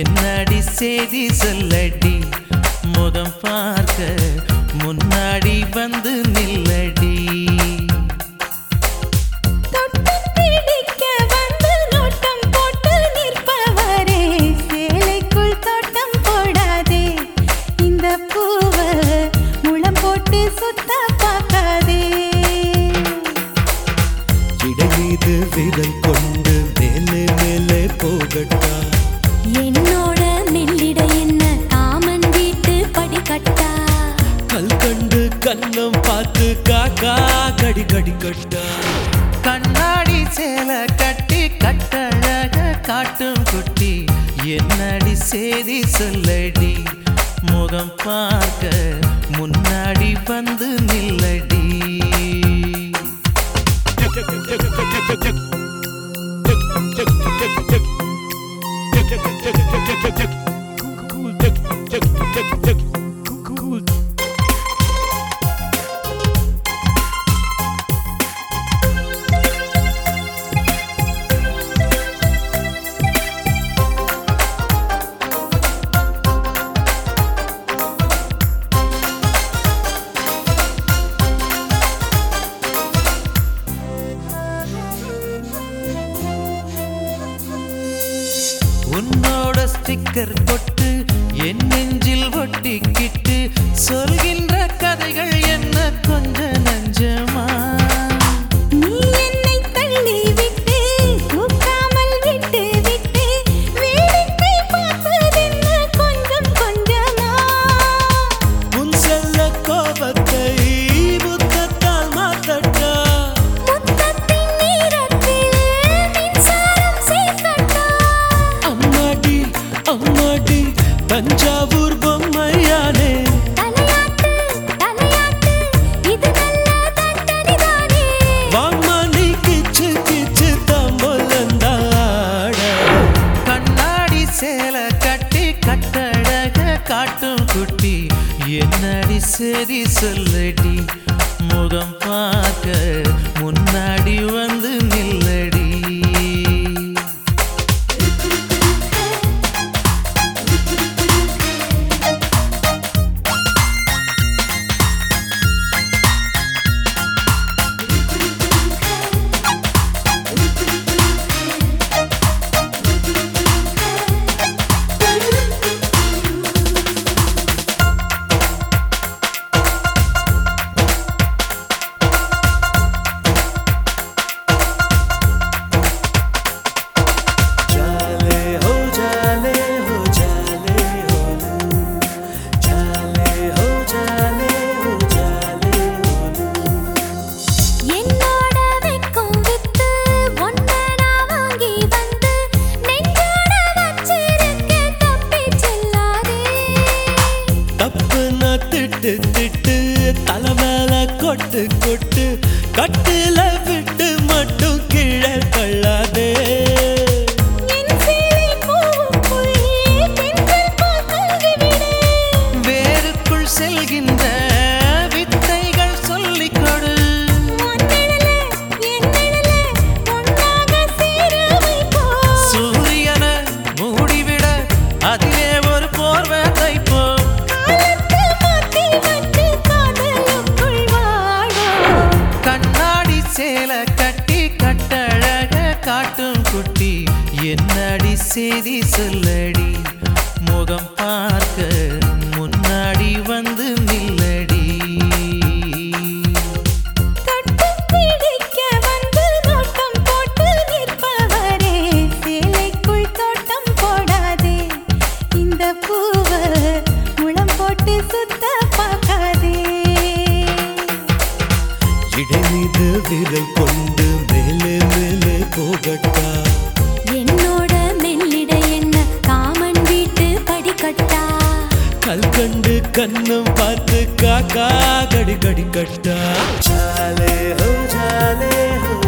என்னடி செய்தி சொல்லடி முகம் பார்க்க முன்னாடி வந்து நில்லடி தொட்டு பிடிக்க வந்து நோட்டம் போட்டு நிற்பவரே சேலைக்குள் தோட்டம் போடாதே இந்த பூவை முளம் போட்டு சுத்த பார்க்காதே இடை மீது விரல் கொண்டு மேலே மேலே போகட்டா என்னோட மெல்லிட என்ன காமன் வீட்டு படிக்கட்டா கல் கண்டு கண்ணம் பார்த்து காக்கா கடி கடி கட்டா கண்ணாடி சேலை கட்டி கட்டழக காட்டும் குட்டி என்னடி செய்தி சொல்லடி முகம் பார்க்க முன்னாடி வந்து நில்லடி உன்னோட ஸ்டிக்கர் போட்டு என் நெஞ்சில் ஒட்டிக்கிட்டு சொல்கின்ற கதைகள் என்ன கொஞ்ச நஞ்சமா நீ என்னை தள்ளி விட்டு தூக்காமல் விட்டு விட்டு வேடிக்கை பார்ப்பதென்ன கொஞ்சம் கொஞ்சமா உன் செல்ல கோபத்தை முத்தத்தால் மாத்தட்டா முத்தத்தின் நீரத்தில் மின்சாரம் சேர்க்கட்டா அம்மாடி அம்மாடி தஞ்சாவூர் பொம்மையானே தலையாட்டு தலையாட்டு இது நல்ல தண்டனைதானே வாம்மா நீ கிச்சு கிச்சு தம்பொலந்தாட கண்ணாடி சேலை கட்டி கட்டழக காட்டும் குட்டி என்னடி சரி சொல்லடி முகம் பார்க்க முன்னாடி வந்து நில்லடி जाले हो जाले हो जाले हो जाले हो जाले हो जाले हो என்னோட வெக்கம் வித்து ஒன்ன நான் வாங்கி வந்து நெஞ்சோட வச்சிருக்க தப்பி செல்லாதே தப்புனா திட்டு திட்டு தலை மேல கொட்டு கொட்டு கட்டுல விட்டு மட்டும் கீழே தள்ளாதே என் சேலை பூவுக்குள் தென்றல் பூத்தல்கிவிடு வேருக்குள் செல்கின்ற வித்தைகள் சொல்லிக் கொடு உன்னிழல என்னிழல ஒன்றாக சேர வைப்போம் சூரியன மூடிவிட அதிலே ஒரு போர்வை தைப்போம் காலத்து மாத்தி வச்சு காதலுக்குள் வாழோம் கண்ணாடி சேலை கட்டி கட்டழக காட்டும் குட்டி என்னடி செய்தி சொல்லடி முகம் பார்க்க முன்னாடி வந்து நில்லடி தொட்டு பிடிக்க வந்து நோட்டம் போட்டு நிற்பவரே சேலைக்குள் தோட்டம் போடாதே இந்த பூவை முளம் போட்டு சுத்த பார்க்காதே இடை மீது விரல் கொண்டு மேலே மேலே போகட்டா என்னோட மெல்லிட என்ன காமன் வீட்டு படிக்கட்டா கல் கண்டு கண்ணம் பார்த்து காக்கா கடி கடி கட்டா ஜாலே ஹோ ஜாலே ஹோ